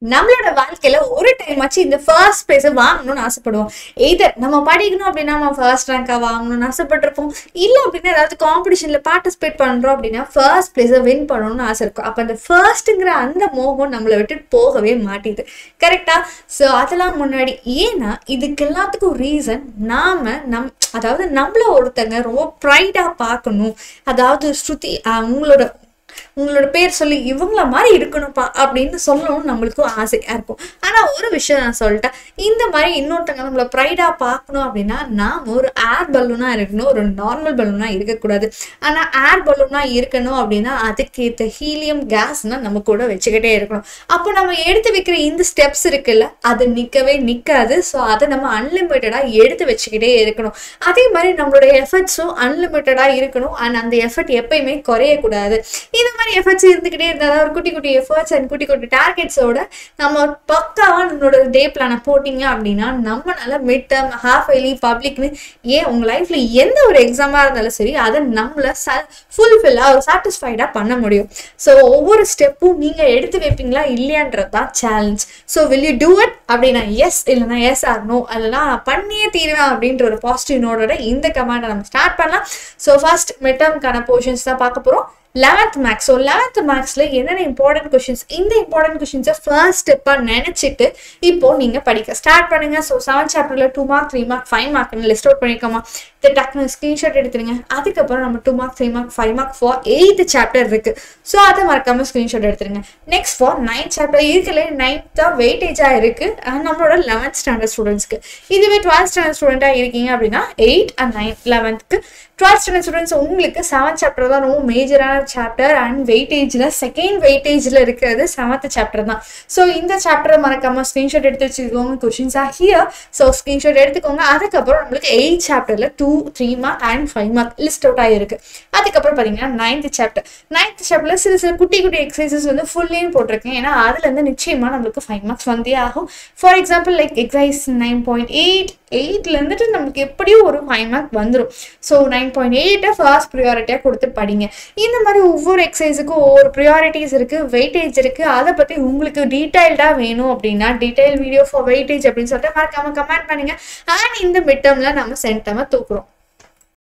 நம்மளோட வாழ்க்கையில ஒரு டைம் ஆச்சு இந்த ஃபர்ஸ்ட் பிளேஸை வாங்கணும்னு ஆசைப்படுவோம் எய்தர் நம்ம படிக்கணும் அப்படின்னா நம்ம ஃபர்ஸ்ட் ரேங்கா வாங்கணும்னு ஆசைப்பட்டிருப்போம் இல்லை அப்படின்னா ஏதாவது காம்படிஷன்ல பார்ட்டிசிபேட் பண்றோம் அப்படின்னா ஃபர்ஸ்ட் பிளேஸை வின் பண்ணணும்னு ஆசை இருக்கும் அப்போ அந்த ஃபர்ஸ்ட்டுங்கிற அந்த மோகம் நம்மளை விட்டுட்டு போகவே மாட்டேது கரெக்டா ஸோ அதெல்லாம் முன்னாடி ஏன்னா இதுக்கு எல்லாத்துக்கும் ரீசன் நாம நம் அதாவது நம்மள ஒருத்தங்க ரொம்ப ப்ரைடா பார்க்கணும் அதாவது ஸ்ருதி அஹ் உங்களோட உங்களோட பேர் சொல்லி இவங்கள மாதிரி இருக்கணும்ப்பா அப்படின்னு சொல்லணும் நம்மளுக்கும் ஆசையா இருக்கும் ஆனா ஒரு விஷயம் நான் சொல்லிட்டேன் இந்த மாதிரி இன்னொருத்தங்க நம்மள ப்ரைடா பார்க்கணும் அப்படின்னா நாம ஒரு ஏர் பலூனா இருக்கணும் ஒரு நார்மல் பலூனா இருக்கக்கூடாது ஆனா ஏர் பலூனா இருக்கணும் அப்படின்னா அதுக்கேற்ற ஹீலியம் கேஸ்னா நம்ம கூட வச்சுக்கிட்டே இருக்கணும் அப்போ நம்ம எடுத்து வைக்கிற இந்த ஸ்டெப்ஸ் இருக்குல்ல அது நிக்கவே நிக்காது ஸோ அதை நம்ம அன்லிமிட்டடா எடுத்து வச்சுக்கிட்டே இருக்கணும் அதே மாதிரி நம்மளோட எஃபர்ட்ஸும் அன்லிமிட்டடா இருக்கணும் அண்ட் அந்த எஃபர்ட் எப்பயுமே குறையக்கூடாது இந்த மாதிரி எஃபர்ட்ஸ் இருந்துக்கிட்டே இருந்தால் ஒரு குட்டி குட்டி எஃபர்ட்ஸ் அண்ட் குட்டி குட்டி டார்கெட்ஸோட நம்ம பக்காவா நம்மளோட டே பிளானை போட்டிங்க அப்படின்னா நம்மளால மிட் டேர்ம் ஹாஃப் இயர்லி பப்ளிக்னு ஏன் உங்க லைஃப்ல எந்த ஒரு எக்ஸாமா இருந்தாலும் சரி அதை நம்மள ஃபுல்ஃபில்லா ஒரு சாட்டிஸ்ஃபைடா பண்ண முடியும் ஸோ ஒவ்வொரு ஸ்டெப்பும் நீங்க எடுத்து வைப்பீங்களா இல்லையான்றது தான் challenge so will you do it அப்படின்னா எஸ் இல்லைன்னா எஸ் ஆர் நோ அதெல்லாம் நான் பண்ணியே தீருவேன் அப்படின்ற ஒரு பாசிட்டிவ் நோடோட இந்த கமாண்டை நம்ம ஸ்டார்ட் பண்ணலாம் ஸோ ஃபர்ஸ்ட் மிட் டேர்ம்க்கான போர்ஷன்ஸ் தான் பார்க்க போறோம் லெவன்த் மேக்ஸ் ஸோ லெவன்த் மேக்ஸில் என்னென்ன இம்பார்ட்டன்ட் கொஷின்ஸ் இந்த இம்பார்ட்டன்ட் கொஷின்ஸை ஃபர்ஸ்ட் ஸ்டெப்பாக நினச்சிட்டு இப்போ நீங்கள் படிக்க ஸ்டார்ட் பண்ணுங்க ஸோ செவன் சாப்டரில் two mark three mark five மார்க்னு லிஸ்ட் அவுட் பண்ணிக்கோமா இதை டக்குனு ஸ்க்ரீன்ஷாட் எடுத்துருங்க அதுக்கப்புறம் நம்ம two mark three mark five mark for eighth chapter இருக்கு ஸோ அதை மறக்காம ஸ்க்ரீன்ஷாட் எடுத்துருங்க நெக்ஸ்ட் ஃபார் நைன்த் சாப்டர் இருக்கல நைன்த் தான் வெயிட்டேஜாக இருக்கு அஹ் நம்மளோட லெவன்த் ஸ்டாண்டர்ட் ஸ்டூடெண்ட்ஸ்க்கு இதுவே டுவெல்த் ஸ்டாண்டர்ட் ஸ்டூடெண்ட்டாக இருக்கீங்க அப்படின்னா எயிட் அண்ட் நைன் லெவன்த்துக்கு டுவெல்த் ஸ்டாண்டர்ட் ஸ்டூடெண்ட்ஸ் உங்களுக்கு செவன்த் சாப்டர் தான் ரொம்ப மேஜரான சாப்டர் அண்ட் வெயிட்டேஜில் செகண்ட் வெயிட்டேஜில் இருக்கிறது செவன்த் சாப்டர் தான் ஸோ இந்த சாப்டரை மறக்காம ஸ்க்ரீன்ஷாட் எடுத்து வச்சுக்கோங்க questions are here so screenshot எடுத்துக்கோங்க அதுக்கப்புறம் நம்மளுக்கு எயிட் சாப்டரில் two three mark and five mark list out ஆகிருக்கு அதுக்கப்புறம் பார்த்தீங்கன்னா நைன்த் சாப்டர் நைன்த் சாப்டரில் சில சில குட்டி குட்டி எக்ஸசைசஸ் வந்து ஃபுல்லேயும் போட்டிருக்கேன் ஏன்னா அதுலேருந்து நிச்சயமாக நம்மளுக்கு ஃபைவ் மார்க்ஸ் வந்தே ஆகும் for example like exercise nine point eight எயிட்ல இருந்துட்டு நமக்கு எப்படியும் ஒரு ஃபைவ் மார்க் வந்துடும் ஸோ நைன் பாயிண்ட் எயிட்டை ஃபர்ஸ்ட் ப்ரியாரிட்டியாக கொடுத்து படிங்க இந்த மாதிரி ஒவ்வொரு எக்ஸசைஸுக்கும் ஒவ்வொரு ப்ரியாரிட்டிஸ் இருக்குது வெயிட்டேஜ் இருக்குது அதை பற்றி உங்களுக்கு டீட்டெயில்டாக வேணும் அப்படின்னா டீட்டெயில் வீடியோ ஃபார் வெயிட்டேஜ் அப்படின்னு சொல்லிட்டு மறக்காம கமெண்ட் பண்ணுங்க அண்ட் இந்த மிட் டேர்மில் நம்ம சென்டமாக தூக்குறோம்